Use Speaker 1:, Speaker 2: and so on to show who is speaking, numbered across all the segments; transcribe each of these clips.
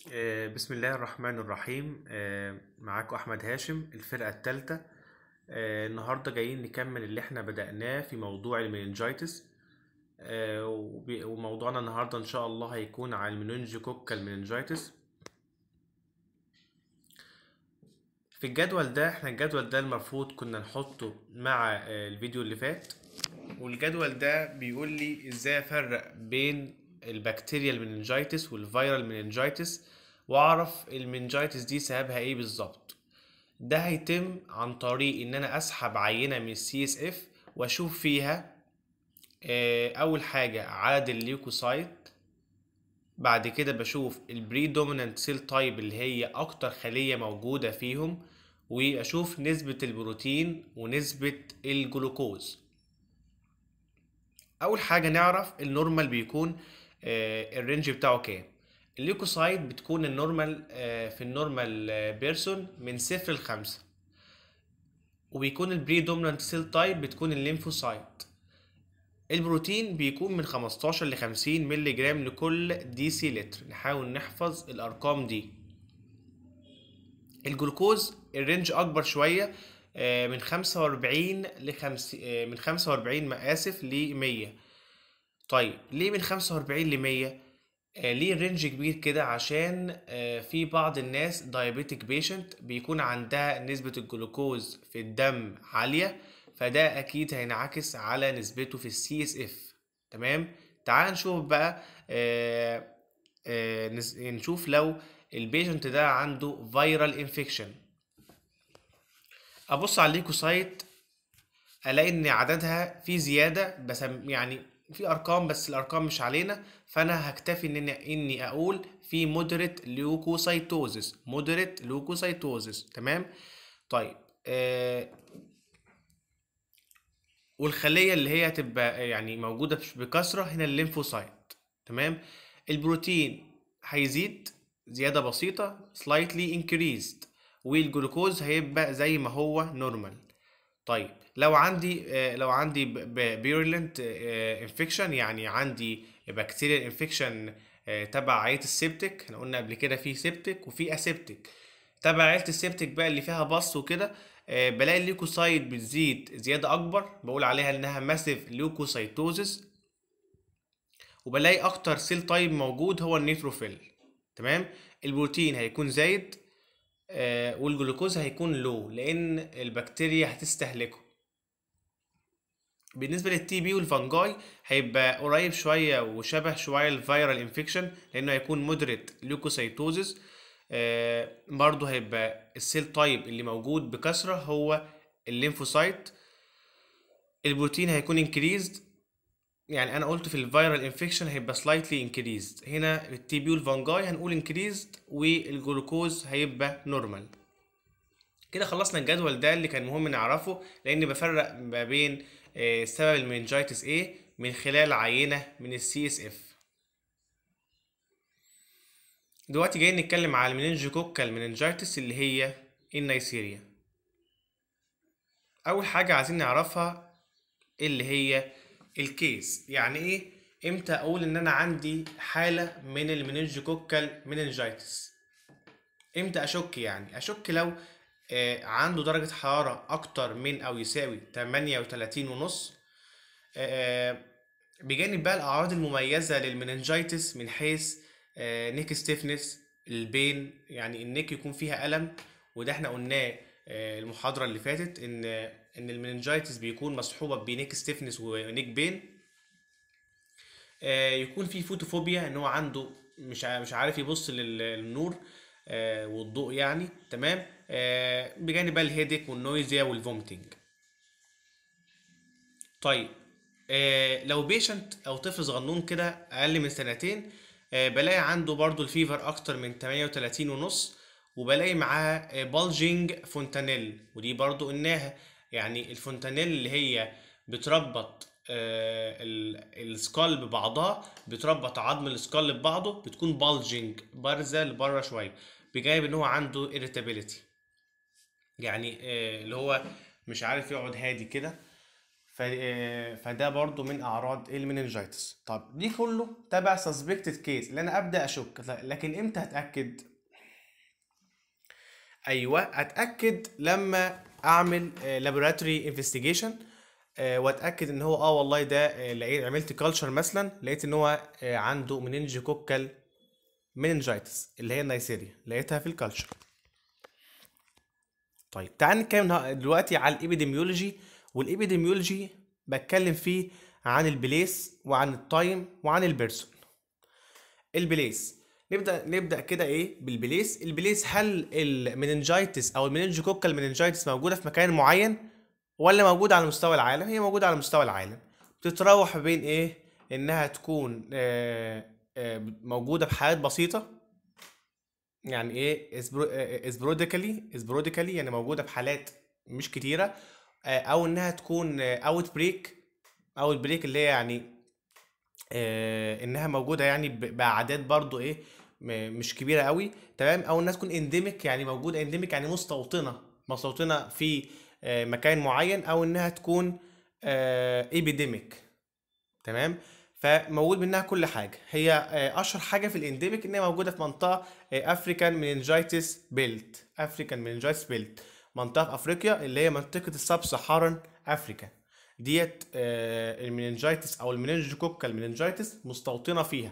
Speaker 1: آه، بسم الله الرحمن الرحيم آه، معاكم أحمد هاشم الفرقة التالتة آه، النهاردة جايين نكمل اللي احنا بدأناه في موضوع المننجايتس آه، وب- وموضوعنا النهاردة إن شاء الله هيكون على المننجوكوكال مننجايتس في الجدول ده احنا الجدول ده المفروض كنا نحطه مع آه، الفيديو اللي فات والجدول ده بيقول لي ازاي افرق بين البكتيريال مننجايتس والفيرال مننجايتس واعرف المننجايتس دي سببها ايه بالظبط ده هيتم عن طريق ان انا اسحب عينة من السي اس اف واشوف فيها آه، اول حاجة عدد الليوكوسايت بعد كده بشوف البريدومينانت سيل تايب اللي هي اكتر خلية موجودة فيهم واشوف نسبة البروتين ونسبة الجلوكوز اول حاجه نعرف النورمال بيكون آه، الرينج بتاعه كام الليوكوسايت بتكون النورمال آه، في النورمال بيرسون من صفر لخمسة وبيكون البري دومينانت سيل تايب بتكون الليمفوسايت البروتين بيكون من 15 ل 50 مللي جرام لكل دي سي لتر نحاول نحفظ الارقام دي الجلوكوز الرينج اكبر شويه آه، من 45 ل 5 من 45 ما اسف ل 100 طيب ليه من 45 ل 100 آه ليه رينج كبير كده عشان آه في بعض الناس دايابيتك بيشنت بيكون عندها نسبة الجلوكوز في الدم عالية فده اكيد هينعكس على نسبته في السي اس اف تمام تعال نشوف بقى آه آه نس- نشوف لو البيشنت ده عنده فيرال انفكشن ابص على الليكوسايت الاقي ان عددها في زياده بس يعني في ارقام بس الارقام مش علينا فانا هكتفي ان اني اني اقول في مودريت ليوكوسايتوزس مودريت ليوكوسايتوزس تمام طيب آه والخليه اللي هي هتبقى يعني موجوده بش- بكثره هنا الليمفوسايت تمام البروتين هيزيد زياده بسيطه slightly increased والجلوكوز هيبقى زي ما هو نورمال طيب لو عندي آه، لو عندي بيرلنت انفكشن يعني عندي بكتيريال انفكشن تبع عيلة السبتك احنا قلنا قبل كده في سبتك وفي اسبتك تبع عيلة السبتك بقى اللي فيها بص وكده آه، بلاقي الليوكوسايت بتزيد زيادة أكبر بقول عليها إنها ماسيف ليوكوسايتوزس وبلاقي أكتر سيل تايب موجود هو النيتروفيل تمام البروتين هيكون زايد آه، والجلوكوز هيكون لو لان البكتيريا هتستهلكه بالنسبه للتي بي والفانجاي هيبقى قريب شويه وشبه شويه الفيرال انفكشن لانه هيكون مودريت ليوكوسايتوزس آه برضه هيبقى السيل تايب اللي موجود بكثره هو الليمفوسايت البروتين هيكون انكريزد يعني انا قلت في الفيرال انفكشن هيبقى سلايتلي انكريزد هنا التي بي والفانجاي هنقول انكريزد والجلوكوز هيبقى نورمال كده خلصنا الجدول ده اللي كان مهم نعرفه لان بفرق ما بين آه، سبب المنجايتس ايه من خلال عينة من السي اس اف دلوقتي جايين نتكلم على المننجوكوكال مننجايتس اللي هي النيسيريا اول حاجة عايزين نعرفها اللي هي الكيس يعني ايه امتى اقول ان انا عندي حالة من المننجوكوكال مننجايتس امتى اشك يعني اشك لو آه، عنده درجة حرارة اكتر من او يساوي 38 ونص آه، بجانب بقى الاعراض المميزة للمننجايتس من حيث نيك ستيفنس البين يعني النيك يكون فيها ألم وده احنا قلناه آه، المحاضرة اللي فاتت ان ان المننجايتس بيكون مصحوبة بنيك ستيفنس ونيك بين آه، يكون في فوتوفوبيا ان هو عنده مش ع- مش عارف يبص لل- للنور آه، والضوء يعني تمام آه، بجانب بقى الهيديك والنويزيا والفومتنج طيب آه لو بيشنت او طفل صغنون كده اقل من سنتين آه بلاقي عنده برضو الفيفر اكتر من 38 ونص وبلاقي معاه بالجينج فونتانيل ودي برضو قلناها يعني الفونتانيل اللي هي بتربط آه ال- السكال ببعضها بتربط عظم السكال ببعضه بتكون بالجينج بارزة لبره شوية بجانب ان هو عنده irritability يعني آه اللي هو مش عارف يقعد هادي كده ف... آه، فده برضو من اعراض المننجايتس طب دي كله تبع سسبكتد كيس اللي انا ابدا اشك لكن امتى هتاكد ايوه اتاكد لما اعمل لابوراتوري انفستيجيشن واتاكد ان هو اه والله ده آه، لقيت عملت كلتشر مثلا لقيت ان هو آه، عنده مننجوكوكال مننجايتس اللي هي النيسيريا لقيتها في الكلتشر طيب تعال نتكلم نه- دلوقتي على الابيديميولوجي والابيديميولوجي بتكلم فيه عن البليس وعن التايم وعن البيرسون البليس نبدا نبدا كده ايه بالبليس البليس هل المننجايتس او المننجوكوكال مننجايتس موجوده في مكان معين ولا موجوده على مستوى العالم هي موجوده على مستوى العالم بتتراوح بين ايه انها تكون آه، آه، موجوده بحالات بسيطه يعني ايه اسبروديكالي اسبروديكالي يعني موجوده بحالات مش كتيره آه، او انها تكون اوت بريك اوت بريك اللي هي يعني آه، انها موجوده يعني ب- باعداد برضو ايه م- مش كبيره قوي تمام او انها تكون انديميك يعني موجوده انديميك يعني مستوطنه مستوطنه في آه، مكان معين او انها تكون ايبيديميك تمام فموجود منها كل حاجه هي آه، اشهر حاجه في الانديميك ان هي موجوده في منطقه افريكان مننجايتس بيلت افريكان مننجايتس بيلت منطقه في افريقيا اللي هي منطقه السب سهاران افريكا ديت آه، المننجايتس او المننجوكوكال مننجايتس مستوطنه فيها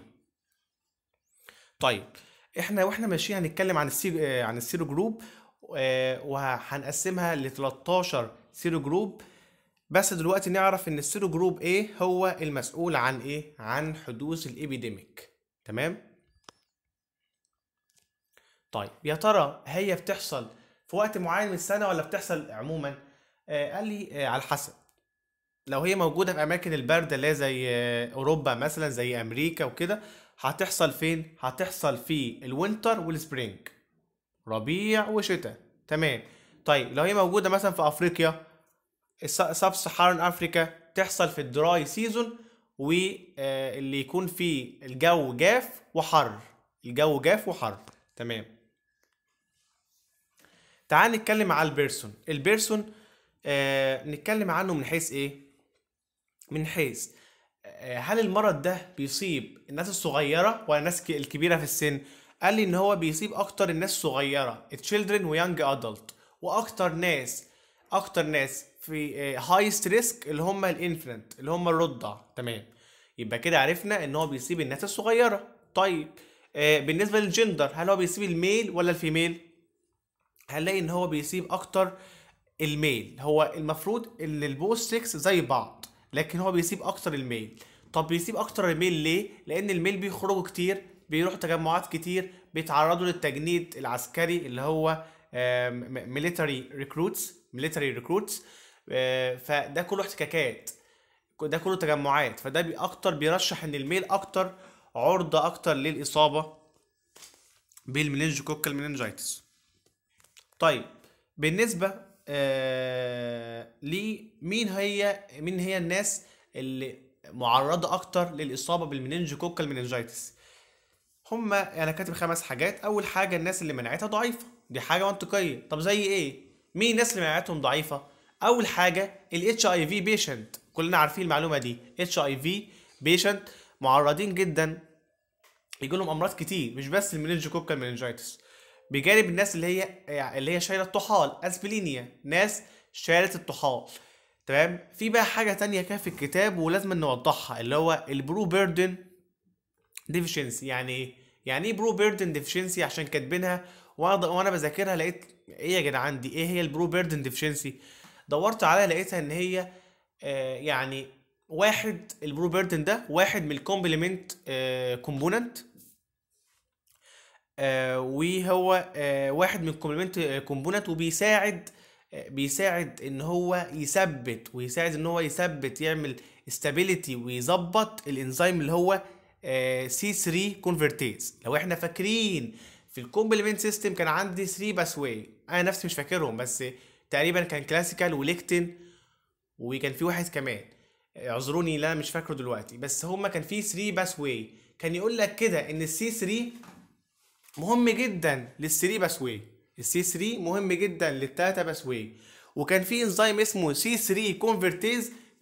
Speaker 1: طيب احنا واحنا ماشيين هنتكلم عن السيرو آه، عن السيرو جروب آه، وهنقسمها ل 13 سيرو جروب بس دلوقتي نعرف ان السيرو جروب ايه هو المسؤول عن ايه عن حدوث الابيديميك تمام طيب يا ترى هي بتحصل في وقت معين من السنه ولا بتحصل عموما آه قال لي آه على حسب لو هي موجودة في أماكن الباردة اللي هي زي آه، أوروبا مثلا زي أمريكا وكده هتحصل فين؟ هتحصل في الوينتر والسبرينج ربيع وشتاء تمام طيب لو هي موجودة مثلا في أفريقيا سب سهاران أفريكا تحصل في الدراي سيزون واللي يكون فيه الجو جاف وحر الجو جاف وحر تمام تعال نتكلم على البيرسون البيرسون آه نتكلم عنه من حيث ايه من حيث آه، هل المرض ده بيصيب الناس الصغيرة ولا الناس ك- الكبيرة في السن؟ قال لي ان هو بيصيب اكتر الناس الصغيرة children ويانج ادلت واكتر ناس اكتر ناس في هايست ريسك اللي هم الانفنت اللي هم الرضع تمام يبقى كده عرفنا ان هو بيصيب الناس الصغيرة طيب آه، بالنسبة للجندر هل هو بيصيب الميل ولا الفيميل؟ هنلاقي ان هو بيسيب اكتر الميل هو المفروض ان البوث سكس زي بعض لكن هو بيسيب اكتر الميل طب بيسيب اكتر الميل ليه لان الميل بيخرجوا كتير بيروحوا تجمعات كتير بيتعرضوا للتجنيد العسكري اللي هو ميليتري ريكروتس ميليتري ريكروتس فده كله احتكاكات ده كله تجمعات فده بي اكتر بيرشح ان الميل اكتر عرضة اكتر للاصابة بالمننجوكوكال مننجايتس طيب بالنسبة آه لمين هي مين هي الناس اللي معرضة أكتر للإصابة بالمننجوكوكال مننجايتس هما أنا كاتب خمس حاجات أول حاجة الناس اللي مناعتها ضعيفة دي حاجة منطقية طب زي إيه؟ مين الناس اللي مناعتهم ضعيفة؟ أول حاجة ال HIV patient كلنا عارفين المعلومة دي HIV patient معرضين جدا يجي لهم امراض كتير مش بس المننجوكوكال مننجايتس بجانب الناس اللي هي اللي هي شايله الطحال اسبلينيا ناس شايله الطحال تمام في بقى حاجه تانية كده في الكتاب ولازم نوضحها اللي هو البرو بيردن ديفيشنسي يعني ايه يعني ايه برو بيردن ديفيشنسي عشان كاتبينها وانا وانا بذاكرها لقيت ايه يا جدعان دي ايه هي البرو بيردن ديفيشنسي دورت عليها لقيتها ان هي آه يعني واحد البرو بيردن ده واحد من الكومبلمنت كومبوننت آه وهو آه واحد من الكومبلمنت كومبوننت وبيساعد آه بيساعد ان هو يثبت ويساعد ان هو يثبت يعمل استابيليتي ويظبط الانزيم اللي هو سي 3 كونفرتيز لو احنا فاكرين في الكومبلمنت سيستم كان عندي 3 باسواي انا نفسي مش فاكرهم بس تقريبا كان كلاسيكال وليكتين وكان في واحد كمان اعذروني لا مش فاكره دلوقتي بس هما كان في 3 باس واي كان يقول لك كده ان السي 3 مهم جدا للثري باس واي السي 3 مهم جدا للتلاته باس واي وكان في انزيم اسمه سي 3 كونفرتيز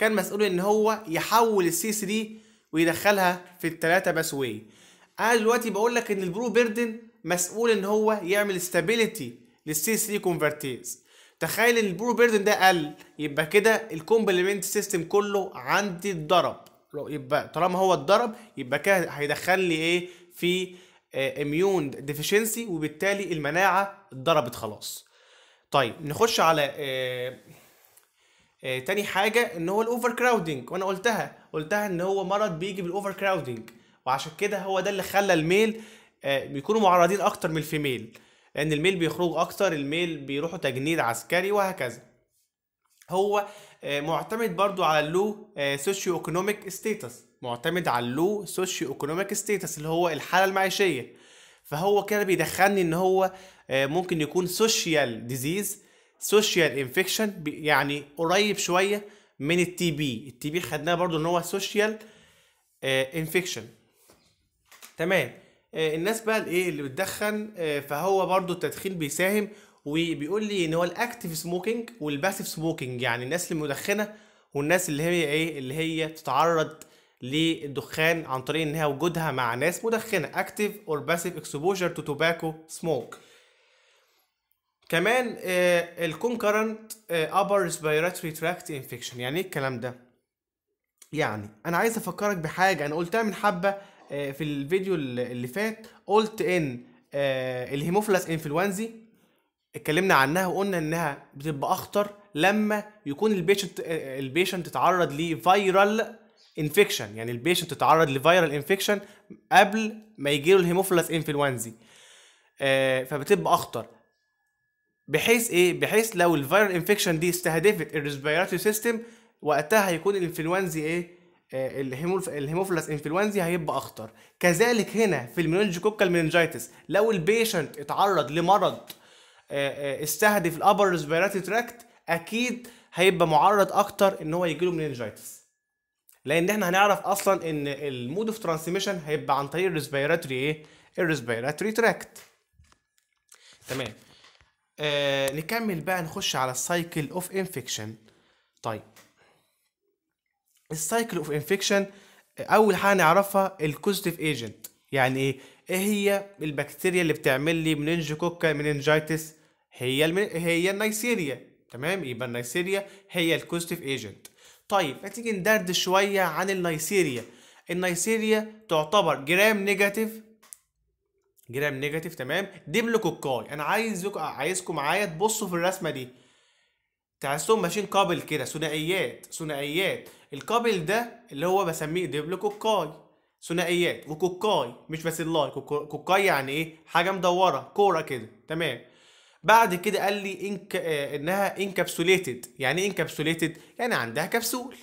Speaker 1: كان مسؤول ان هو يحول السي 3 ويدخلها في الثلاثه بس واي انا دلوقتي بقول لك ان البرو بيردن مسؤول ان هو يعمل ستابيليتي للسي 3 كونفرتيز تخيل ان البرو بيردن ده قل يبقى كده الكومبلمنت سيستم كله عندي اتضرب يبقى طالما هو اتضرب يبقى كده هيدخل لي ايه في اميون ديفيشنسي وبالتالي المناعه اتضربت خلاص طيب نخش على آه آه تاني حاجه ان هو الاوفر كراودنج وانا قلتها قلتها ان هو مرض بيجي بالاوفر كراودنج وعشان كده هو ده اللي خلى الميل آه بيكونوا معرضين اكتر من الفيميل لان الميل بيخرجوا اكتر الميل بيروحوا تجنيد عسكري وهكذا هو معتمد برضو على اللو سوشيو ايكونوميك ستيتس معتمد على اللو سوشيو ايكونوميك ستيتس اللي هو الحاله المعيشيه فهو كده بيدخلني ان هو ممكن يكون سوشيال ديزيز سوشيال انفكشن يعني قريب شويه من التي بي التي بي خدناه برضو ان هو سوشيال انفكشن تمام الناس بقى الايه اللي بتدخن فهو برضو التدخين بيساهم وبيقول لي ان هو الاكتيف سموكينج والباسيف سموكينج يعني الناس اللي مدخنه والناس اللي هي ايه اللي هي تتعرض للدخان عن طريق انها وجودها مع ناس مدخنه اكتيف اور باسيف اكسبوجر تو توباكو سموك كمان الكونكرنت upper ريسبيراتوري تراكت انفكشن يعني ايه الكلام ده يعني انا عايز افكرك بحاجه انا قلتها من حبه في الفيديو اللي فات قلت ان الهيموفيلاس انفلونزي اتكلمنا عنها وقلنا انها بتبقى اخطر لما يكون البيشنت البيشنت اتعرض لفيرال انفكشن يعني البيشنت اتعرض لفيرال انفكشن قبل ما يجيله الهيموفيلاس انفلونزي آه فبتبقى اخطر بحيث ايه بحيث لو الفيرال انفكشن دي استهدفت الريسبيراتوري سيستم وقتها هيكون الانفلونزي ايه آه الهيموفيلاس انفلونزي هيبقى اخطر كذلك هنا في المننجوكوكال مننجايتس لو البيشنت اتعرض لمرض استهدف الابر ريسبيراتوري تراكت اكيد هيبقى معرض اكتر ان هو يجيله مننجايتس لان احنا هنعرف اصلا ان المود اوف ترانسميشن هيبقى عن طريق الريسبيراتوري ايه الريسبيراتوري تراكت تمام آه نكمل بقى نخش على السايكل اوف انفكشن طيب السايكل اوف انفكشن اول حاجه نعرفها الكوزيتيف ايجنت يعني ايه ايه هي البكتيريا اللي بتعمل لي مننجوكوكا مننجايتس هي المن... هي النيسيريا تمام يبقى النيسيريا هي الكوزيتيف ايجنت طيب هتيجي ندردش شويه عن النيسيريا النيسيريا تعتبر جرام نيجاتيف جرام نيجاتيف تمام ديبلوكوكاي انا عايز عايزكم معايا تبصوا في الرسمه دي تحسهم ماشيين قابل كده ثنائيات ثنائيات القابل ده اللي هو بسميه ديبلوكوكاي ثنائيات وكوكاي مش باسيلاي كوكاي يعني ايه حاجه مدوره كوره كده تمام بعد كده قال لي إنك... آه انها انكابسوليتد يعني ايه انكابسوليتد يعني عندها كبسول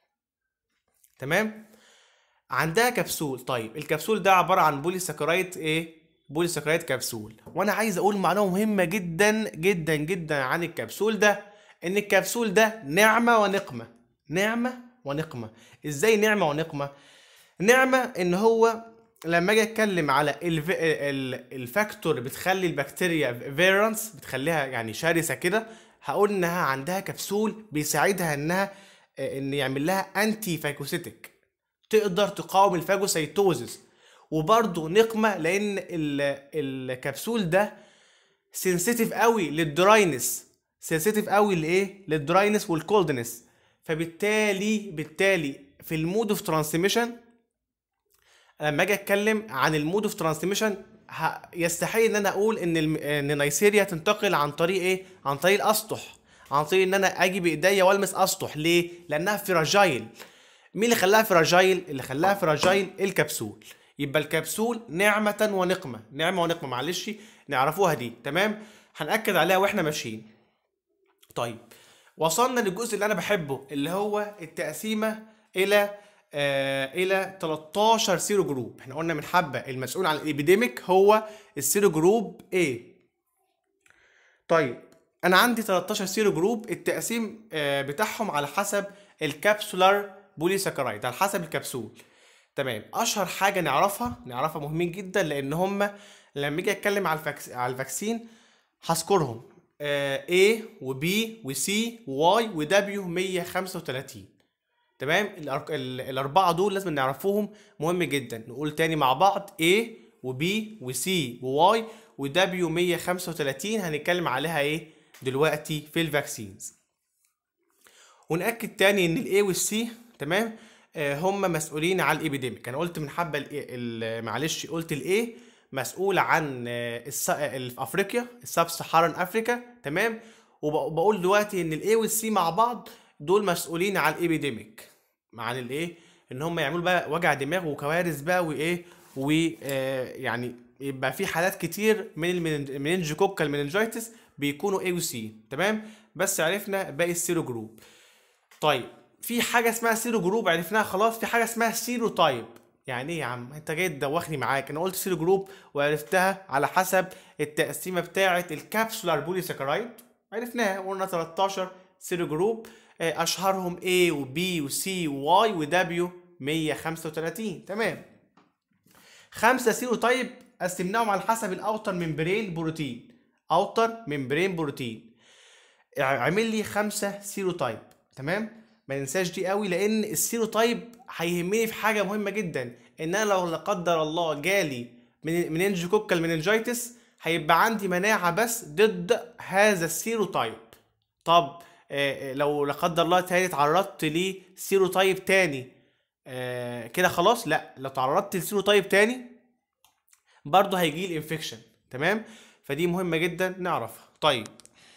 Speaker 1: تمام عندها كبسول طيب الكبسول ده عباره عن بولي ساكرايد ايه بولي ساكرايد كبسول وانا عايز اقول معلومه مهمه جدا جدا جدا عن الكبسول ده ان الكبسول ده نعمه ونقمه نعمه ونقمه ازاي نعمه ونقمه نعمه ان هو لما اجي اتكلم على الف... الفاكتور بتخلي البكتيريا فيرنس بتخليها يعني شرسه كده هقول انها عندها كبسول بيساعدها انها ان يعمل لها انتي فاجوسيتك تقدر تقاوم الفاجوسيتوزس وبرضه نقمه لان الكبسول ده سنسيتيف قوي للدراينس سنسيتيف قوي لايه للدراينس والكولدنس فبالتالي بالتالي في المود اوف ترانسميشن لما اجي اتكلم عن المود اوف ترانسميشن يستحيل ان انا اقول ان الم... ان نيسيريا تنتقل عن طريق ايه عن طريق الاسطح عن طريق ان انا اجي بايديا والمس اسطح ليه لانها فراجايل مين اللي خلاها فراجايل اللي خلاها فراجايل الكبسول يبقى الكبسول نعمة ونقمة نعمة ونقمة معلش نعرفوها دي تمام هنأكد عليها واحنا ماشيين طيب وصلنا للجزء اللي انا بحبه اللي هو التقسيمة الى آه الى 13 سيرو جروب احنا قلنا من حبه المسؤول عن الابيديميك هو السيرو جروب A طيب انا عندي 13 سيرو جروب التقسيم آه بتاعهم على حسب الكابسولار بوليساكرايد على حسب الكبسول تمام اشهر حاجه نعرفها نعرفها مهمين جدا لان هم لما اجي اتكلم على الفاكس... على الفاكسين هذكرهم آه A و B و C و Y و W 135 تمام الأرق... ال... الاربعه دول لازم نعرفوهم مهم جدا نقول تاني مع بعض A و B و C و Y و W 135 هنتكلم عليها ايه دلوقتي في الفاكسينز ونأكد تاني ان الاي والسي تمام آه هم مسؤولين عن الابيديميك انا قلت من حبه ال ال معلش قلت الاي مسؤول عن آه الس... ال- في افريقيا السب سهران افريكا تمام وبقول دلوقتي ان الاي والسي مع بعض دول مسؤولين عن الابيديميك عن الايه ان هم يعملوا بقى وجع دماغ وكوارث بقى وايه ويعني يبقى في حالات كتير من المننجوكوكال مننجايتس بيكونوا اي وسي تمام بس عرفنا باقي السيرو جروب طيب في حاجه اسمها سيرو جروب عرفناها خلاص في حاجه اسمها سيرو تايب يعني ايه يا عم انت جاي تدوخني معاك انا قلت سيرو جروب وعرفتها على حسب التقسيمه بتاعه الكابسولار بولي ساكرايد عرفناها قلنا 13 سيرو جروب آه، اشهرهم A و B و C و Y و W 135 تمام خمسه سيرو تايب قسمناهم على حسب الاوتر ممبرين بروتين اوتر ممبرين بروتين اعمل لي خمسة سيرو تايب تمام ما ننساش دي قوي لان السيرو تايب هيهمني في حاجه مهمه جدا ان انا لو لا قدر الله جالي من مننجوكوكال مننجايتس هيبقى عندي مناعه بس ضد هذا السيرو تايب طب آه، آه، لو لا قدر الله تاني اتعرضت لسيرو تايب تاني آه، كده خلاص لا لو تعرضت لسيرو تايب تاني برضه هيجي لي انفكشن تمام فدي مهمه جدا نعرفها طيب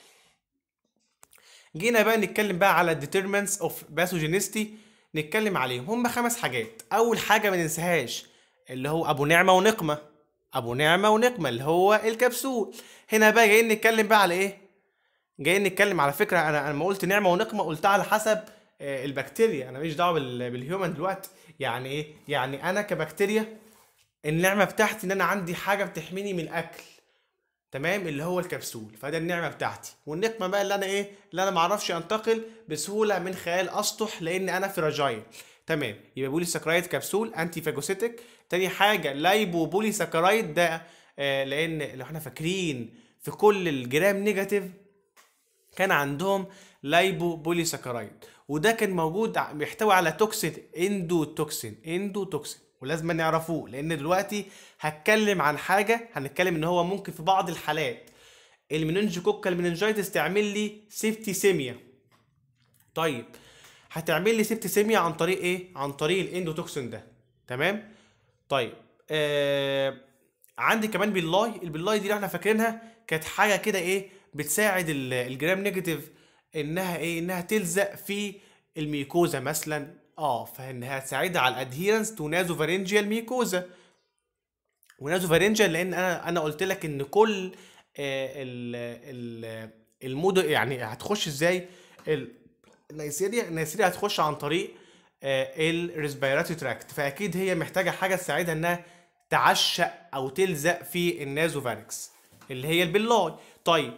Speaker 1: جينا بقى نتكلم بقى على determinants of pathogenicity نتكلم عليهم هم خمس حاجات اول حاجه ما ننساهاش اللي هو ابو نعمه ونقمه ابو نعمه ونقمه اللي هو الكبسول هنا بقى جايين نتكلم بقى على ايه جايين نتكلم على فكره انا انا لما قلت نعمه ونقمه قلتها على حسب آه، البكتيريا انا ماليش دعوه بال- بالهيومن دلوقتي يعني ايه يعني انا كبكتيريا النعمه بتاعتي ان انا عندي حاجه بتحميني من الاكل تمام اللي هو الكبسول فده النعمه بتاعتي والنقمه بقى اللي انا ايه اللي انا معرفش انتقل بسهوله من خلال اسطح لان انا فراجايل تمام يبقى بولي ساكرايد كبسول انتي فاجوسيتك تاني حاجه لايبو بولي ساكرايد ده آه لان لو احنا فاكرين في كل الجرام نيجاتيف كان عندهم لايبو بولي ساكرايد وده كان موجود ع- بيحتوي على توكسين اندو توكسين اندو توكسين ولازم نعرفوه لان دلوقتي هتكلم عن حاجه هنتكلم ان هو ممكن في بعض الحالات المننجوكوكال مننجايتس تعمل لي سيبتيسيميا طيب هتعمل لي سيبتيسيميا عن طريق ايه عن طريق الاندوتوكسين ده تمام طيب آه عندي كمان باللاي الباللاي دي اللي احنا فاكرينها كانت حاجه كده ايه بتساعد ال- الجرام نيجاتيف انها ايه انها تلزق في الميكوزا مثلا اه فانها تساعدها على الادهيرنس تو نازوفارينجيال ميكوزا ونازوفارينجيال لان انا انا قلت لك ان كل آه، ال ال المود يعني هتخش ازاي ال- النيسيريا النيسيريا هتخش عن طريق الريسبيراتوري تراكت فاكيد هي محتاجه حاجه تساعدها انها تعشق او تلزق في النازوفاريكس اللي هي البلاي طيب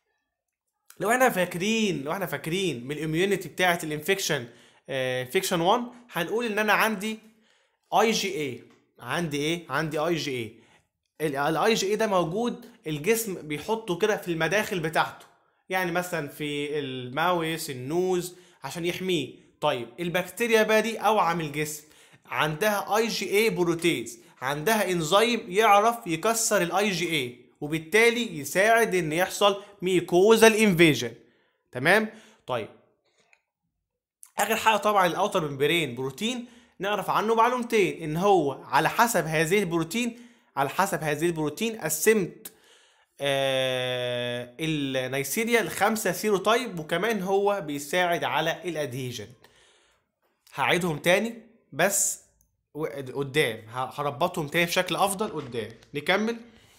Speaker 1: لو احنا فاكرين لو احنا فاكرين من الاميونيتي بتاعه الانفكشن انفكشن 1 هنقول ان انا عندي اي جي اي عندي ايه عندي اي جي اي الاي جي اي ده موجود الجسم بيحطه كده في المداخل بتاعته يعني مثلا في الماوس النوز عشان يحميه طيب البكتيريا بقى دي اوعى من الجسم عندها اي جي اي بروتيز عندها انزيم يعرف يكسر الاي جي اي وبالتالي يساعد ان يحصل ميكوزال انفيجن تمام طيب اخر حاجه طبعا الاوتر ممبرين بروتين نعرف عنه معلومتين ان هو على حسب هذه البروتين على حسب هذه البروتين قسمت آه النيسيريا لخمسه سيروتايب وكمان هو بيساعد على الادهيجن هعيدهم تاني بس و- قدام ه- هربطهم تاني بشكل افضل قدام نكمل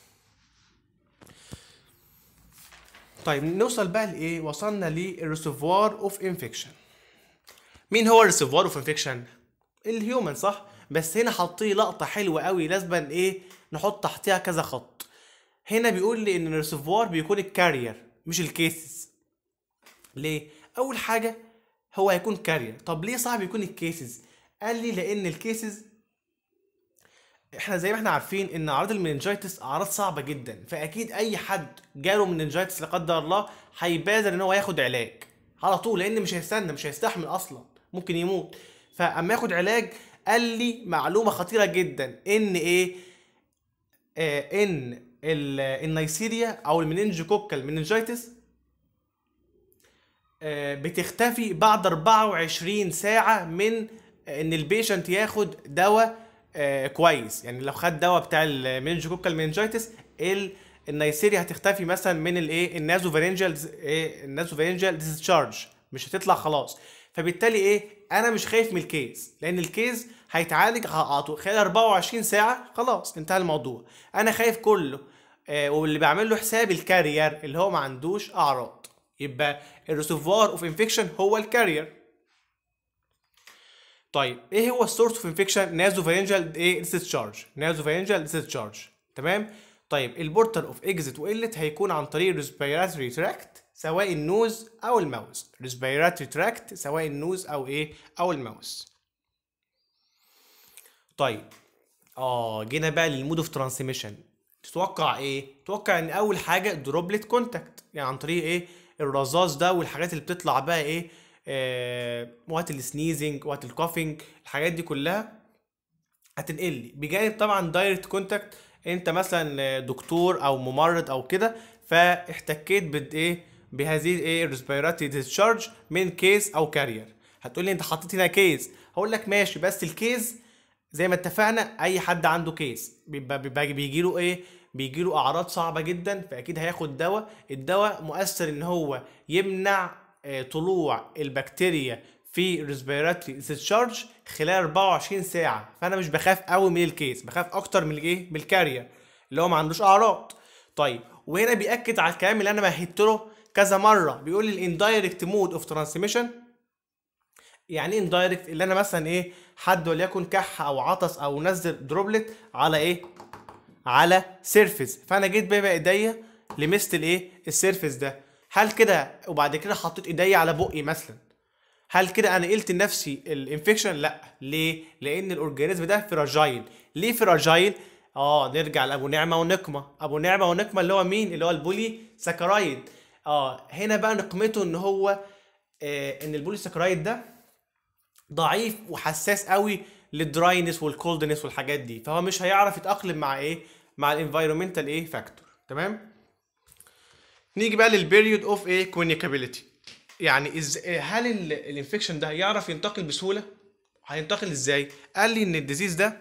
Speaker 1: طيب نوصل بقى لايه وصلنا للريسيفوار اوف انفكشن مين هو الريسيفوار اوف انفكشن الهيومن صح بس هنا حاطيه لقطه حلوه قوي لازم ايه نحط تحتها كذا خط هنا بيقول لي ان الريسيفوار بيكون الكارير مش الكيسز ليه اول حاجه هو هيكون كارير طب ليه صعب يكون الكيسز قال لي لان الكيسز احنا زي ما احنا عارفين ان اعراض المننجايتس اعراض صعبه جدا فاكيد اي حد جاله مننجايتس لا قدر الله هيبادر ان هو ياخد علاج على طول لان مش هيستنى مش هيستحمل اصلا ممكن يموت فاما ياخد علاج قال لي معلومه خطيره جدا ان ايه آه ان ال- النيسيريا او المننجوكوكال مننجيتس آه، بتختفي بعد 24 ساعة من ان البيشنت ياخد دواء آه، كويس يعني لو خد دواء بتاع المننجوكوكال مننجيتس ال النيسيريا هتختفي مثلا من الايه النازوفارينجال ايه النازوفارينجال ديسشارج مش هتطلع خلاص فبالتالي ايه انا مش خايف من الكيس لان الكيس هيتعالج على طول خلال 24 ساعة خلاص انتهى الموضوع انا خايف كله آه، واللي بعمل له حساب الكارير اللي هو ما عندوش اعراض يبقى الريسيفوار اوف انفكشن هو الكارير طيب ايه هو السورس اوف انفكشن نازوفارينجال ايه ديسشارج نازوفارينجال ديسشارج تمام طيب البورتر اوف اكزيت وقلت هيكون عن طريق الريسبيراتوري تراكت سواء النوز او الماوس ريسبيراتوري تراكت سواء النوز او ايه او الماوس طيب اه جينا بقى للمود اوف ترانسميشن تتوقع ايه تتوقع ان اول حاجه دروبلت كونتاكت يعني عن طريق ايه الرذاذ ده والحاجات اللي بتطلع بقى ايه آه وقت السنيزنج وقت الكوفينج الحاجات دي كلها هتنقل لي بجانب طبعا دايركت كونتاكت انت مثلا دكتور او ممرض او كده فاحتكيت بايه بهذه ايه الريسبيراتوري ديسشارج من كيس او كارير هتقول لي انت حطيت هنا كيس هقول لك ماشي بس الكيس زي ما اتفقنا اي حد عنده كيس بيبقى بيبقى بيجي له ايه بيجي له اعراض صعبه جدا فاكيد هياخد دواء الدواء مؤثر ان هو يمنع آه، طلوع البكتيريا في ريسبيراتوري ديسشارج خلال 24 ساعه فانا مش بخاف قوي من الكيس بخاف اكتر من الايه من الكارير اللي هو ما عندوش اعراض طيب وهنا بياكد على الكلام اللي انا مهدت له كذا مره بيقول لي الاندايركت مود اوف ترانسميشن يعني ايه اندايركت اللي انا مثلا ايه حد وليكن كح او عطس او نزل دروبلت على ايه على سيرفيس فانا جيت بقى بايديا لمست الايه السيرفيس ده هل كده وبعد كده حطيت ايديا على بقي مثلا هل كده انا قلت لنفسي الانفكشن لا ليه لان الاورجانيزم ده فراجايل ليه فراجايل اه نرجع لابو نعمه ونقمه ابو نعمه ونقمه اللي هو مين اللي هو البولي ساكرايد اه هنا بقى نقمته ان هو آه ان البولي ساكرايد ده ضعيف وحساس قوي للدراينس والكولدنس والحاجات دي فهو مش هيعرف يتاقلم مع ايه مع الانفايرمنتال ايه فاكتور تمام نيجي بقى للبيريود اوف ايه كونيكابيلتي يعني إز... هل الانفكشن ده يعرف ينتقل بسهوله هينتقل ازاي قال لي ان الديزيز ده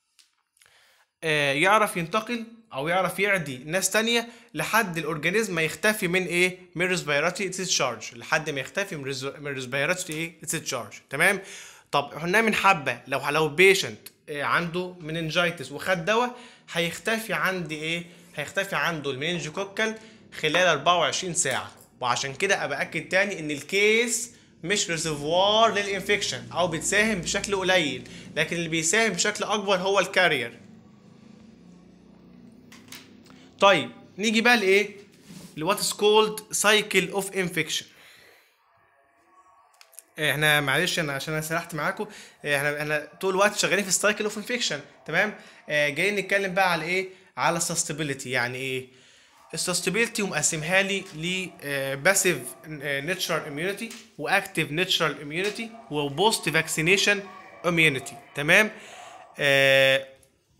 Speaker 1: آه، يعرف ينتقل او يعرف يعدي ناس تانية لحد الاورجانيزم ما يختفي من ايه من ريسبيراتوري ديسشارج لحد ما يختفي من ريز- من ريسبيراتوري ايه ديسشارج تمام طب قلنا من حبه لو لو بيشنت عنده مننجايتس وخد دواء هيختفي عندي ايه هيختفي عنده المننجوكوكال خلال 24 ساعه وعشان كده ابقى اكد تاني ان الكيس مش ريزرفوار للانفكشن او بتساهم بشكل قليل لكن اللي بيساهم بشكل اكبر هو الكارير طيب نيجي بقى لايه لوات از كولد سايكل اوف انفكشن احنا معلش انا عشان انا سرحت معاكم احنا احنا طول الوقت شغالين في السايكل اوف انفكشن تمام آه، جايين نتكلم بقى على ايه على السستابيليتي يعني ايه السستابيليتي ومقسمها لي ل باسيف ناتشرال اميونيتي واكتيف ناتشرال اميونيتي وبوست فاكسينيشن اميونيتي تمام آه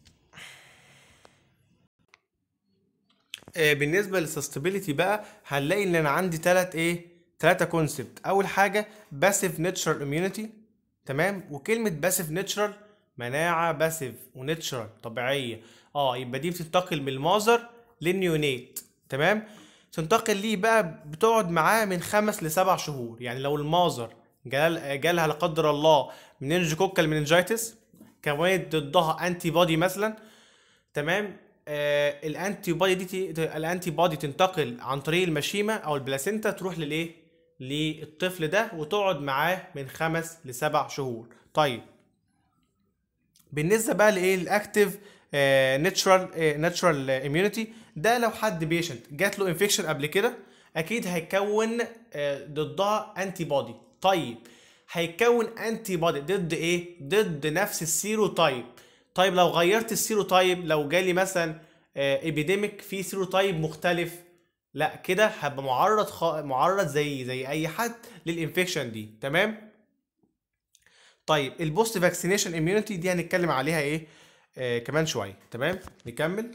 Speaker 1: آه، بالنسبه للسستابيليتي بقى هنلاقي ان انا عندي ثلاث ايه ثلاثه كونسبت اول حاجه باسيف ناتشرال اميونيتي تمام وكلمه باسيف ناتشرال مناعه باسيف وناتشرال طبيعيه اه يبقى دي بتنتقل من المازر للنيونيت تمام تنتقل ليه بقى بتقعد معاه من خمس لسبع شهور يعني لو المازر جال جالها لا قدر الله مننجوكوكال مننجايتس كونت ضدها انتي بودي مثلا تمام آه الانتي بودي دي ت- الانتي بودي تنتقل عن طريق المشيمه او البلاسينتا تروح للايه للطفل ده وتقعد معاه من خمس لسبع شهور طيب بالنسبه بقى لايه الاكتيف ناتشرال ناتشرال اميونيتي ده لو حد بيشنت جات له انفكشن قبل كده اكيد هيكون آه، ضدها انتي بودي طيب هيكون انتي بودي ضد ايه ضد نفس السيرو تايب طيب لو غيرت السيرو تايب لو جالي مثلا ايبيديميك في سيرو تايب مختلف لا كده هبقى معرض خ... معرض زي زي اي حد للانفكشن دي تمام طيب البوست فاكسينيشن اميونيتي دي هنتكلم عليها ايه آه كمان شويه تمام نكمل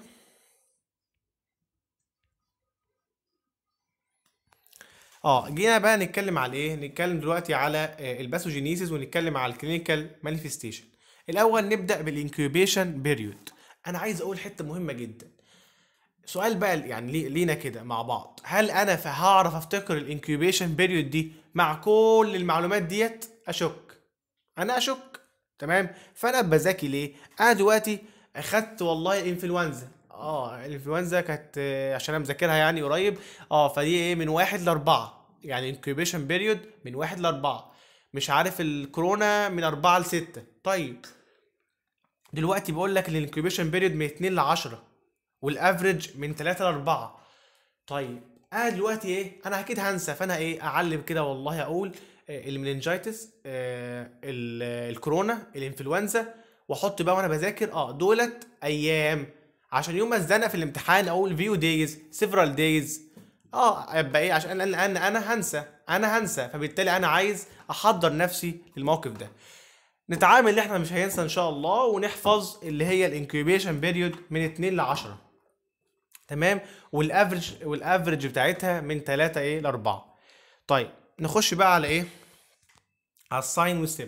Speaker 1: اه جينا بقى نتكلم على ايه نتكلم دلوقتي على آه الباثوجينيسيس ونتكلم على الكلينيكال مانيفستيشن الاول نبدا بالانكيوبيشن بيريود انا عايز اقول حته مهمه جدا سؤال بقى يعني لي- لينا كده مع بعض هل انا ف- هعرف افتكر الانكيوبيشن بيريود دي مع كل المعلومات ديت اشك انا اشك تمام فانا بذاكي ليه انا دلوقتي اخدت والله الانفلونزا اه الانفلونزا كانت آه، عشان انا مذاكرها يعني قريب اه فدي ايه من واحد لاربعة يعني انكيوبيشن بيريود من واحد لاربعة مش عارف الكورونا من اربعة لستة طيب دلوقتي بقول لك الانكيوبيشن بيريود من 2 ل 10 والافريج من 3 ل 4 طيب انا دلوقتي ايه انا اكيد هنسى فانا ايه اعلم كده والله اقول آه، المننجايتس آه، ال- الكورونا الانفلونزا واحط بقى وانا بذاكر اه دولت ايام عشان يوم ما اتزنق في الامتحان اقول فيو دايز سيفرال دايز اه ابقى ايه عشان انا انا انا هنسى انا هنسى فبالتالي انا عايز احضر نفسي للموقف ده نتعامل ان احنا مش هينسى ان شاء الله ونحفظ اللي هي الانكيوبيشن بيريود من 2 ل 10 تمام والافرج والافرج بتاعتها من 3 ايه ل 4 طيب نخش بقى على ايه على الساين والسيم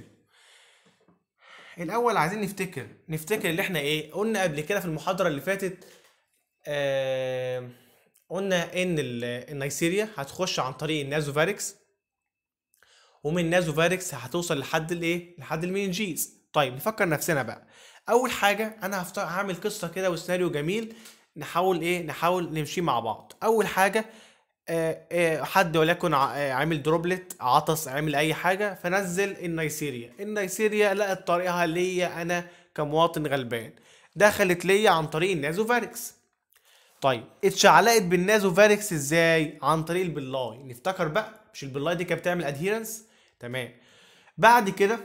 Speaker 1: الاول عايزين نفتكر نفتكر اللي احنا ايه قلنا قبل كده في المحاضره اللي فاتت آه قلنا ان ال- النيسيريا هتخش عن طريق النازوفاريكس ومن نازوفاريكس هتوصل لحد الايه لحد المينجيز طيب نفكر نفسنا بقى اول حاجه انا هفت- هعمل قصه كده وسيناريو جميل نحاول ايه نحاول نمشي مع بعض اول حاجه آه، آه، حد وليكن ع- آه، عامل دروبلت عطس عامل اي حاجه فنزل النيسيريا النيسيريا لقت طريقها ليا انا كمواطن غلبان دخلت ليا عن طريق النازوفاريكس طيب اتشعلقت بالنازوفاريكس ازاي عن طريق البلاي نفتكر بقى مش البلاي دي كانت بتعمل ادهيرنس تمام بعد كده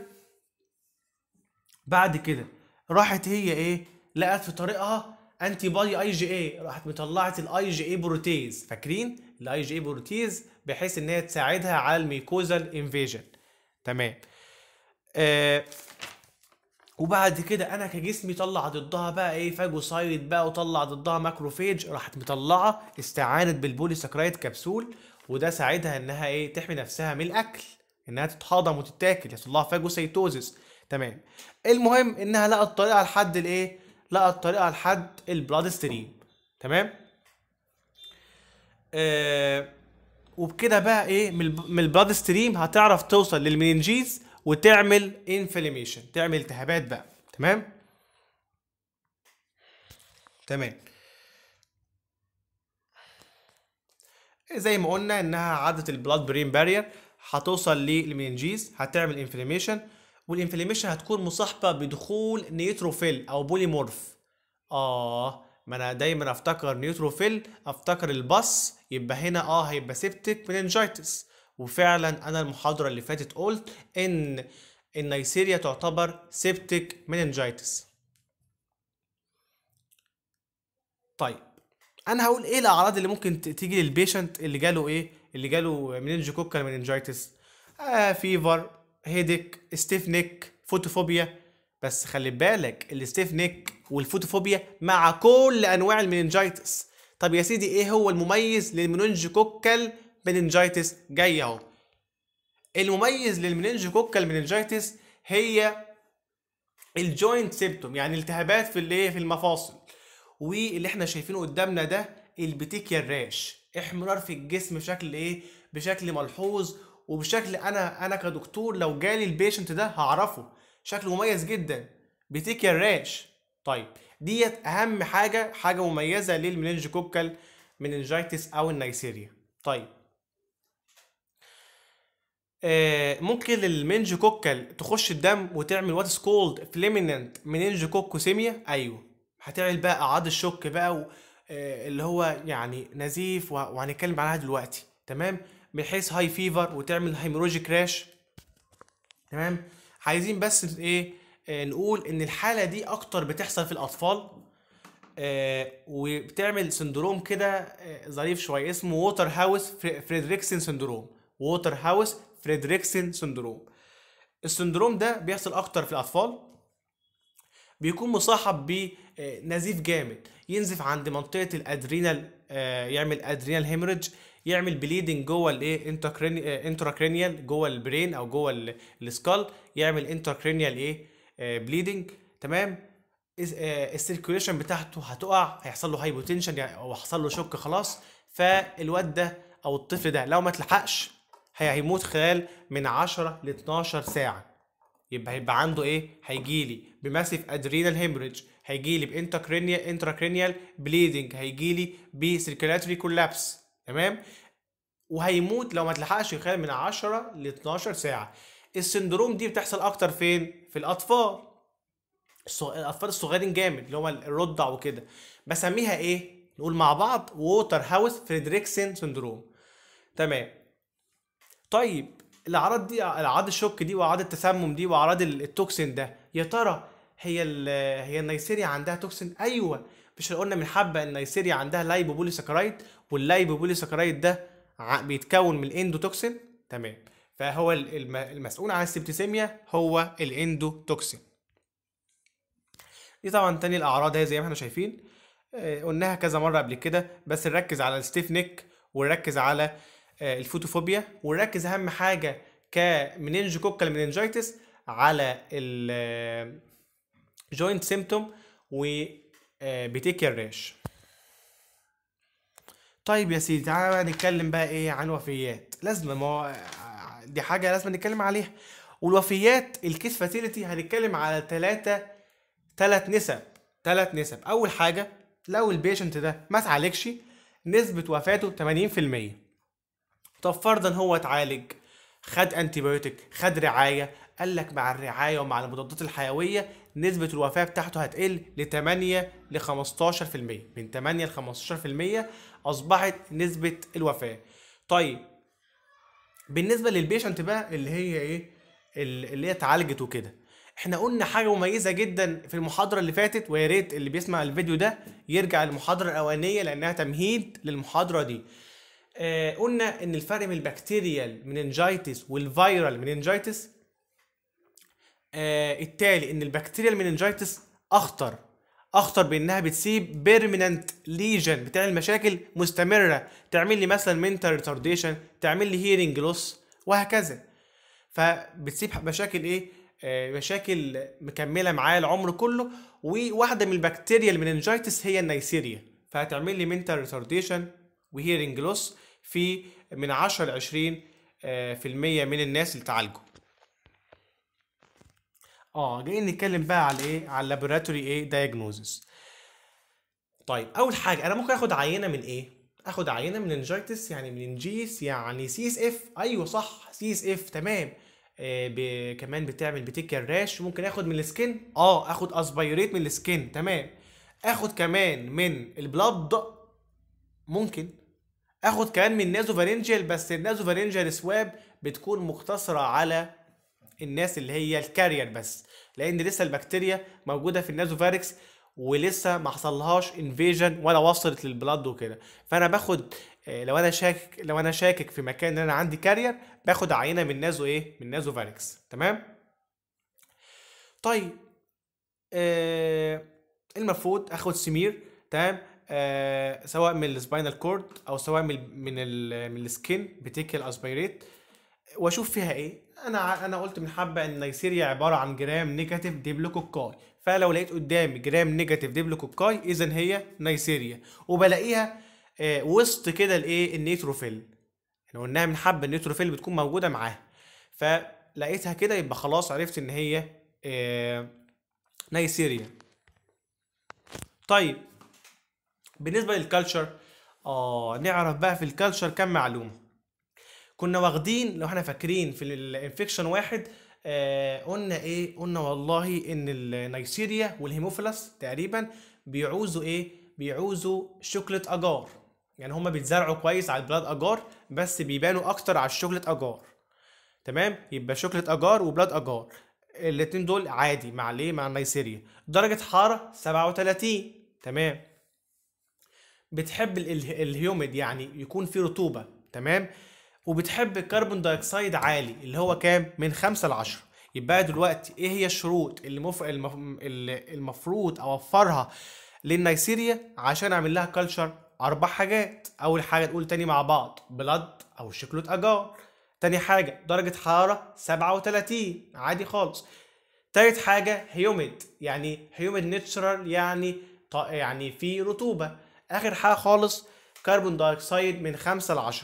Speaker 1: بعد كده راحت هي ايه لقت في طريقها انتي بادي اي جي اي راحت مطلعت الاي جي اي بروتيز فاكرين الاي جي اي بروتيز بحيث ان هي تساعدها على الميكوزال انفيجن تمام آه وبعد كده انا كجسمي طلع ضدها بقى ايه فاجوسايد بقى وطلع ضدها ماكروفيج راحت مطلعه استعانت بالبوليساكرايد كبسول وده ساعدها انها ايه تحمي نفسها من الاكل انها تتهضم وتتاكل يحصل لها فاجوسيتوزس تمام المهم انها لقت طريقه لحد الايه لقت طريقه لحد البلاد ستريم تمام آه وبكده بقى ايه من الب- من البلاد ستريم هتعرف توصل للمننجيز وتعمل انفلاميشن تعمل التهابات بقى تمام تمام زي ما قلنا انها عدت البلاد برين بارير هتوصل للمننجيز هتعمل انفلاميشن والانفلاميشن هتكون مصاحبه بدخول نيوتروفيل او بوليمورف اه ما انا دايما افتكر نيوتروفيل افتكر البص يبقى هنا اه هيبقى سيبتك مننجايتس وفعلا انا المحاضره اللي فاتت قلت ان النيسيريا تعتبر سيبتك مننجايتس طيب انا هقول ايه الاعراض اللي ممكن ت- تيجي للبيشنت اللي جاله ايه اللي جاله مننجوكوكال مننجايتس آه فيفر هيدك ستيف نيك فوتوفوبيا بس خلي بالك الستيف نيك والفوتوفوبيا مع كل انواع المننجايتس طب يا سيدي ايه هو المميز للمننجوكوكال مننجايتس جاي اهو المميز للمننجوكوكال مننجايتس هي الجوينت سيبتوم يعني التهابات في الايه في المفاصل واللي احنا شايفينه قدامنا ده البتيكيا الراش احمرار في الجسم بشكل ايه بشكل ملحوظ وبشكل انا انا كدكتور لو جالي البيشنت ده هعرفه شكله مميز جدا بتيكيا الراش طيب ديت اهم حاجه حاجه مميزه للمننجوكوكال مننجايتس او النيسيريا طيب آه، ممكن المنجوكوكال تخش الدم وتعمل واتس كولد فليميننت مننجوكوكوسيميا ايوه هتعمل بقى اعراض الشك بقى و... آه، اللي هو يعني نزيف و- وهنتكلم عنها دلوقتي تمام بحيث هاي فيفر وتعمل هيموروجيك راش تمام عايزين بس ايه آه، نقول ان الحاله دي اكتر بتحصل في الاطفال آه، وبتعمل سندروم كده آه، ظريف شويه اسمه ووتر هاوس فريدريكسن سندروم ووتر هاوس فريدريكسن سندروم السندروم ده بيحصل اكتر في الاطفال بيكون مصاحب بنزيف جامد ينزف عند منطقه الادرينال آه، يعمل ادرينال هيموريدج يعمل بليدنج جوه الايه انتراكرينيال جوه البرين او جوه ال- السكال يعمل انتراكرينيال ايه بليدنج تمام السيركيوليشن بتاعته هتقع هيحصل له هايبوتنشن يعني او هيحصل له شوك خلاص فالواد ده او الطفل ده لو ما اتلحقش هي- هيموت خلال من 10 ل 12 ساعه يبقى هيبقى عنده ايه هيجيلي بماسيف ادرينال هيموريدج هيجيلي بانتراكرينيال انتراكرينيال بليدنج هيجيلي بسيركيلاتوري كولابس تمام وهيموت لو ما اتلحقش خلال من 10 ل 12 ساعه السندروم دي بتحصل اكتر فين في الاطفال الصغ... الاطفال الصغيرين جامد اللي هو الرضع وكده بسميها ايه نقول مع بعض ووتر هاوس فريدريكسن سندروم تمام طيب الاعراض دي الاعراض الشوك دي واعراض التسمم دي واعراض ال- التوكسين ده يا ترى هي ال هي النيسيريا عندها توكسين ايوه مش قلنا من حبه ان النيسيريا عندها لايبوبوليساكرايد واللايبوبوليساكرايد ده ع- بيتكون من الاندوتوكسين تمام فهو ال- الم- المسؤول عن السبتيسيميا هو الاندوتوكسين دي طبعا تاني الاعراض هي زي ما احنا شايفين آه، قلناها كذا مره قبل كده بس نركز على الستيف نيك ونركز على آه، الفوتوفوبيا ونركز اهم حاجه كمننجوكوكال مننجايتس على ال جوينت سيمتوم وبيتيكيال راش طيب يا سيدي تعالى بقى نتكلم بقى ايه عن وفيات لازم ما هو دي حاجه لازم نتكلم عليها والوفيات الكيس فاتيليتي هنتكلم على ثلاثه ثلاث نسب ثلاث نسب اول حاجه لو البيشنت ده ما اتعالجش نسبه وفاته 80% طب فرضا هو اتعالج خد انتيبيوتيك خد رعايه قال لك مع الرعايه ومع المضادات الحيويه نسبه الوفاه بتاعته هتقل ل 8 ل 15% من 8 ل 15% اصبحت نسبه الوفاه طيب بالنسبه للبيشنت بقى اللي هي ايه اللي هي اتعالجت وكده احنا قلنا حاجه مميزه جدا في المحاضره اللي فاتت ويا ريت اللي بيسمع الفيديو ده يرجع للمحاضره الاولانيه لانها تمهيد للمحاضره دي آه قلنا ان الفرق بين البكتيريال مننجايتس والفيرال مننجايتس آه التالي ان البكتيريال مننجايتس اخطر اخطر بانها بتسيب بيرمننت ليجن بتعمل مشاكل مستمره تعمل لي مثلا منتال ريتارديشن تعمل لي هيرنج لوس وهكذا فبتسيب مشاكل ايه آه مشاكل مكمله معايا العمر كله وواحده من البكتيريا المننجايتس هي النيسيريا فهتعمل لي منتال ريتارديشن وهيرنج لوس في من 10 ل 20 آه، في المية من الناس اللي اتعالجوا اه جايين نتكلم بقى على ايه على اللابوراتوري ايه دايجنوزس طيب اول حاجه انا ممكن اخد عينه من ايه اخد عينه من انجيتس يعني من انجيس يعني سي اس اف ايوه صح سي اس اف تمام آه ب... كمان بتعمل بتيكر راش ممكن اخد من السكين اه اخد اسبيريت من السكين تمام اخد كمان من البلاد ممكن اخد كمان من النازو فارنجيال بس النازو فارنجيال سواب بتكون مقتصره على الناس اللي هي الكارير بس لان لسه البكتيريا موجوده في النازوفاركس ولسه ما حصلهاش انفيجن ولا وصلت للبلاد وكده فانا باخد آه، لو انا شاكك لو انا شاكك في مكان ان انا عندي كارير باخد عينه من نازو ايه من نازو فاركس تمام طيب آه المفروض اخد سمير تمام آه سواء من السباينال كورد او سواء من من ال من السكين بتيكل اسبيريت واشوف فيها ايه انا ع- انا قلت من حبه ان النيسيريا عباره عن جرام نيجاتيف ديبلوكوكاي فلو لقيت قدامي جرام نيجاتيف ديبلوكوكاي اذا هي نيسيريا وبلاقيها آه، وسط كده الايه النيتروفيل احنا قلناها من حبه النيتروفيل بتكون موجوده معاها فلقيتها كده يبقى خلاص عرفت ان هي آه، نيسيريا طيب بالنسبه للكالتشر اه نعرف بقى في الكالتشر كم معلومه كنا واخدين لو احنا فاكرين في الانفكشن واحد آه قلنا ايه قلنا والله ان النيسيريا والهيموفيلس تقريبا بيعوزوا ايه بيعوزوا شوكليت اجار يعني هما بيتزرعوا كويس على البلاد اجار بس بيبانوا اكتر على الشوكليت اجار تمام يبقى شوكليت اجار وبلاد اجار الاتنين دول عادي مع الايه مع النيسيريا درجة حرارة 37 تمام بتحب ال- ال- الهيوميد يعني يكون فيه رطوبة تمام وبتحب الكربون دايوكسيد عالي اللي هو كام من 5 ل 10 يبقى دلوقتي ايه هي الشروط اللي مف... المف... اللي المفروض اوفرها للنيسيريا عشان اعمل لها كلتشر اربع حاجات اول حاجه نقول تاني مع بعض بلاد او شوكولاته اجار تاني حاجه درجه حراره 37 عادي خالص تالت حاجه هيوميد يعني هيوميد نيتشرال يعني ط... يعني في رطوبه اخر حاجه خالص كربون دايوكسيد من 5 ل 10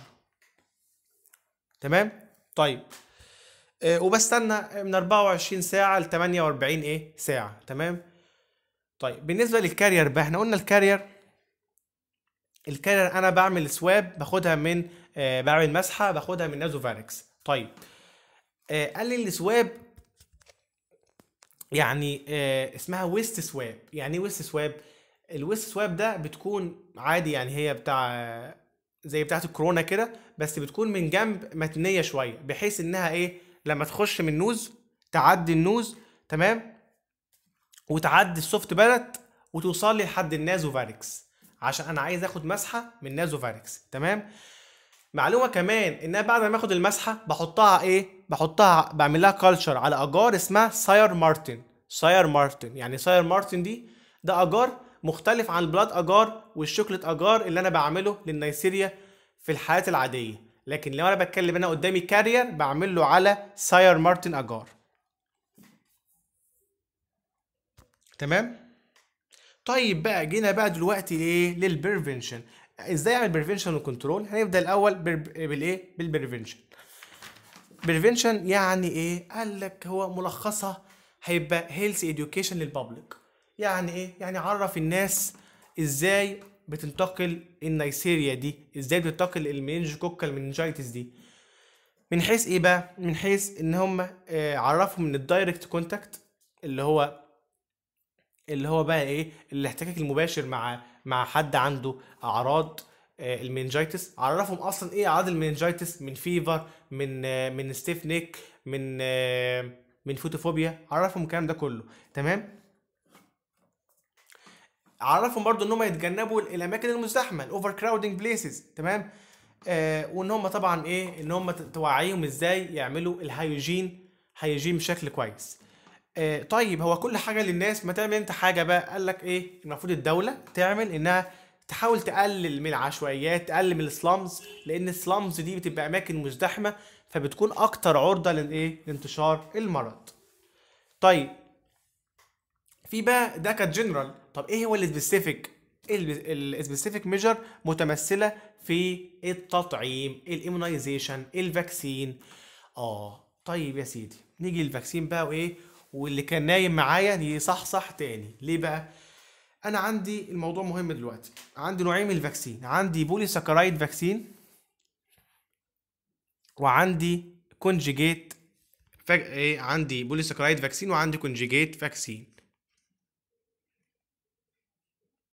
Speaker 1: تمام طيب آه، وبستنى من 24 ساعة ل 48 ايه ساعة تمام طيب بالنسبة للكارير بقى احنا قلنا الكارير الكارير انا بعمل سواب باخدها من آه بعمل مسحة باخدها من نازوفاركس طيب آه قال لي السواب يعني آه اسمها ويست سواب يعني ايه ويست سواب الويست سواب ده بتكون عادي يعني هي بتاع زي بتاعه الكورونا كده بس بتكون من جنب متنيه شويه بحيث انها ايه لما تخش من النوز تعدي النوز تمام وتعدي السوفت بالت وتوصل لي لحد النازوفاريكس عشان انا عايز اخد مسحه من نازوفاريكس تمام معلومه كمان ان انا بعد ما اخد المسحه بحطها ايه بحطها بعمل لها كلتشر على اجار اسمها ساير مارتن ساير مارتن يعني ساير مارتن دي ده اجار مختلف عن البلاد اجار والشوكليت اجار اللي انا بعمله للنيسيريا في الحالات العاديه لكن لو انا بتكلم انا قدامي كارير بعمل له على ساير مارتن اجار تمام طيب بقى جينا بقى دلوقتي ايه للبريفنشن ازاي اعمل بريفنشن وكنترول هنبدا الاول بال- بالايه بالبريفنشن بريفنشن يعني ايه قال لك هو ملخصها هيبقى هيلث اديوكيشن للبابليك يعني ايه يعني عرف الناس ازاي بتنتقل النيسيريا دي ازاي بتنتقل المننجوكوكال مننجايتس دي من حيث ايه بقى من حيث ان هم آه، عرفوا من الدايركت كونتاكت اللي هو اللي هو بقى ايه الاحتكاك المباشر مع مع حد عنده اعراض آه، المننجايتس عرفهم اصلا ايه اعراض المننجايتس من فيفر من آه، من ستيف نيك من آه، من فوتوفوبيا عرفهم الكلام ده كله تمام عرفهم برضو ان هم يتجنبوا الاماكن المزدحمه الاوفر كراودنج بليسز تمام آه وان هم طبعا ايه ان هم ت- توعيهم ازاي يعملوا الهيوجين هيوجين بشكل كويس آه طيب هو كل حاجه للناس ما تعمل انت حاجه بقى قال لك ايه المفروض الدوله تعمل انها تحاول تقلل من العشوائيات تقلل من السلامز لان السلامز دي بتبقى اماكن مزدحمه فبتكون اكتر عرضه للايه لانتشار المرض طيب في بقى ده كانت جنرال طب ايه هو السبيسيفيك السبيسيفيك ميجر متمثله في التطعيم الامونايزيشن الفاكسين اه طيب يا سيدي نيجي للفاكسين بقى وايه واللي كان نايم معايا يصحصح تاني ليه بقى انا عندي الموضوع مهم دلوقتي عندي نوعين من الفاكسين عندي بولي ساكرايد فاكسين وعندي كونجيجيت فاك... ايه عندي بولي ساكرايد فاكسين وعندي كونجيجيت فاكسين